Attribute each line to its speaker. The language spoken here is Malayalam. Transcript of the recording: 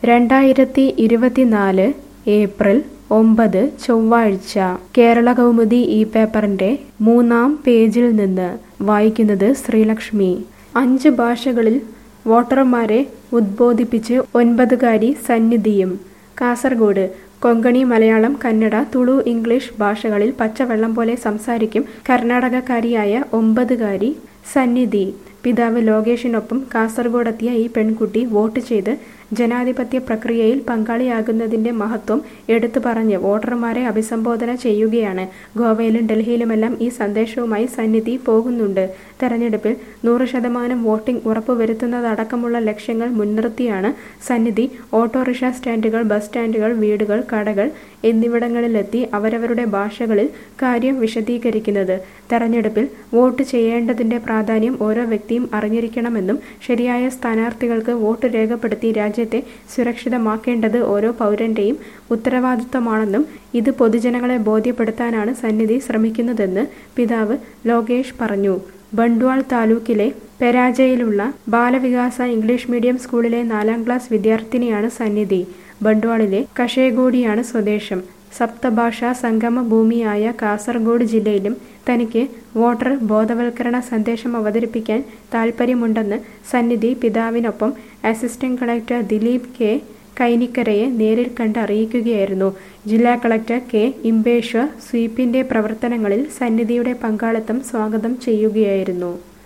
Speaker 1: രണ്ടായിരത്തി ഇരുപത്തിനാല് ഏപ്രിൽ ഒമ്പത് ചൊവ്വാഴ്ച കേരള കൗമുദി ഈ പേപ്പറിന്റെ മൂന്നാം പേജിൽ നിന്ന് വായിക്കുന്നത് ശ്രീലക്ഷ്മി അഞ്ച് ഭാഷകളിൽ വോട്ടർമാരെ ഉദ്ബോധിപ്പിച്ച് ഒൻപതുകാരി സന്നിധിയും കാസർഗോഡ് കൊങ്കണി മലയാളം കന്നഡ തുളു ഇംഗ്ലീഷ് ഭാഷകളിൽ പച്ചവെള്ളം പോലെ സംസാരിക്കും കർണാടകക്കാരിയായ ഒമ്പതുകാരി സന്നിധി പിതാവ് ലോകേഷിനൊപ്പം കാസർഗോഡെത്തിയ ഈ പെൺകുട്ടി വോട്ട് ചെയ്ത് ജനാധിപത്യ പ്രക്രിയയിൽ പങ്കാളിയാകുന്നതിന്റെ മഹത്വം എടുത്തു പറഞ്ഞ് വോട്ടർമാരെ അഭിസംബോധന ചെയ്യുകയാണ് ഗോവയിലും ഡൽഹിയിലുമെല്ലാം ഈ സന്ദേശവുമായി സന്നിധി പോകുന്നുണ്ട് തെരഞ്ഞെടുപ്പിൽ നൂറ് ശതമാനം വോട്ടിംഗ് ഉറപ്പുവരുത്തുന്നതടക്കമുള്ള ലക്ഷ്യങ്ങൾ മുൻനിർത്തിയാണ് സന്നിധി ഓട്ടോറിക്ഷ സ്റ്റാൻഡുകൾ ബസ് സ്റ്റാൻഡുകൾ വീടുകൾ കടകൾ എന്നിവിടങ്ങളിലെത്തി അവരവരുടെ ഭാഷകളിൽ കാര്യം വിശദീകരിക്കുന്നത് തെരഞ്ഞെടുപ്പിൽ വോട്ട് ചെയ്യേണ്ടതിന്റെ പ്രാധാന്യം ഓരോ വ്യക്തിയും അറിഞ്ഞിരിക്കണമെന്നും ശരിയായ സ്ഥാനാർത്ഥികൾക്ക് വോട്ട് രേഖപ്പെടുത്തി രാജ്യത്തെ സുരക്ഷിതമാക്കേണ്ടത് ഓരോ പൗരന്റെയും ഉത്തരവാദിത്തമാണെന്നും ഇത് പൊതുജനങ്ങളെ ബോധ്യപ്പെടുത്താനാണ് സന്നിധി ശ്രമിക്കുന്നതെന്ന് പിതാവ് ലോകേഷ് പറഞ്ഞു ബണ്ട്വാൾ താലൂക്കിലെ പെരാജയിലുള്ള ബാലവികാസ ഇംഗ്ലീഷ് മീഡിയം സ്കൂളിലെ നാലാം ക്ലാസ് വിദ്യാർത്ഥിനിയാണ് സന്നിധി ബണ്ട്വാളിലെ കഷേഗോഡിയാണ് സ്വദേശം സപ്തഭാഷാ സംഗമ ഭൂമിയായ കാസർഗോഡ് ജില്ലയിലും തനിക്ക് വോട്ടർ ബോധവൽക്കരണ സന്ദേശം അവതരിപ്പിക്കാൻ താൽപ്പര്യമുണ്ടെന്ന് സന്നിധി പിതാവിനൊപ്പം അസിസ്റ്റന്റ് കളക്ടർ ദിലീപ് കെ കൈനിക്കരയെ നേരിൽ കണ്ട് അറിയിക്കുകയായിരുന്നു ജില്ലാ കളക്ടർ കെ ഇംബേശ്വർ സ്വീപിന്റെ പ്രവർത്തനങ്ങളിൽ സന്നിധിയുടെ പങ്കാളിത്തം സ്വാഗതം ചെയ്യുകയായിരുന്നു